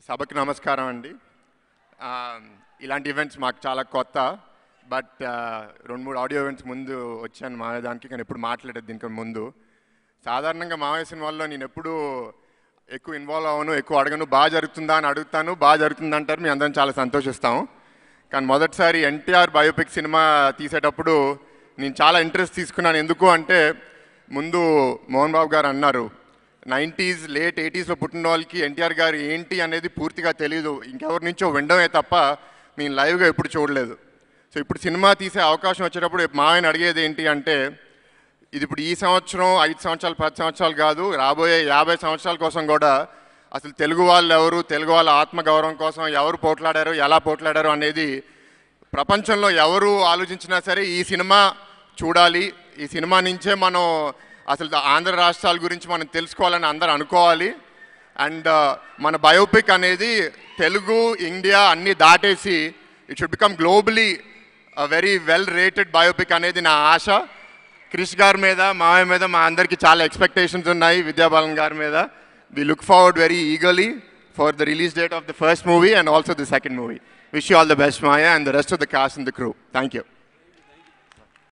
సభకు నమస్కారం అండి ఆ, ఇలాంటి ఈవెంట్స్ మాకు చాలా కొత్త బట్ రెండు మూడు ఆడియో ఈవెంట్స్ ముందు వచ్చాను మా దానికి కానీ ఎప్పుడు మాట్లాడేది దీనికి ముందు సాధారణంగా మావయ్య సినిమాల్లో నేను ఎప్పుడు ఎక్కువ ఇన్వాల్వ్ అవ్వను ఎక్కువ అడగను బాగా జరుగుతుందా అని అడుగుతాను బాగా జరుగుతుంది అంటారు మీ అందరం చాలా సంతోషిస్తాం కానీ మొదటిసారి ఎన్టీఆర్ బయోపిక్ సినిమా తీసేటప్పుడు నేను చాలా ఇంట్రెస్ట్ తీసుకున్నాను ఎందుకు అంటే ముందు మోహన్ బాబు గారు అన్నారు నైంటీస్ లేట్ ఎయిటీస్లో పుట్టిన వాళ్ళకి ఎన్టీఆర్ గారు ఏంటి అనేది పూర్తిగా తెలియదు ఇంకెవరి నుంచో వినడమే తప్ప నేను లైవ్గా ఎప్పుడు చూడలేదు సో ఇప్పుడు సినిమా తీసే అవకాశం వచ్చేటప్పుడు మా ఆయన అడిగేది ఏంటి అంటే ఇది ఇప్పుడు ఈ సంవత్సరం ఐదు సంవత్సరాలు పది సంవత్సరాలు కాదు రాబోయే యాభై సంవత్సరాల కోసం కూడా అసలు తెలుగు వాళ్ళు ఎవరు తెలుగు వాళ్ళ ఆత్మగౌరవం కోసం ఎవరు పోట్లాడారు ఎలా పోట్లాడారు అనేది ప్రపంచంలో ఎవరు ఆలోచించినా సరే ఈ సినిమా చూడాలి ఈ సినిమా నుంచే మనం అసలు ఆంధ్ర రాష్ట్రాల గురించి మనం తెలుసుకోవాలని అందరూ అనుకోవాలి అండ్ మన బయోపిక్ అనేది తెలుగు ఇండియా అన్నీ దాటేసి it should become globally very well rated biopic అనేది నా ఆశ క్రిష్ గారి మీద మావయ్య మీద మా అందరికీ చాలా ఎక్స్పెక్టేషన్స్ ఉన్నాయి విద్యాబాలన్ గారి మీద we look forward very eagerly for the release date of the first movie and also the second movie wish you all the best Maya and the rest of the cast in the crew thank you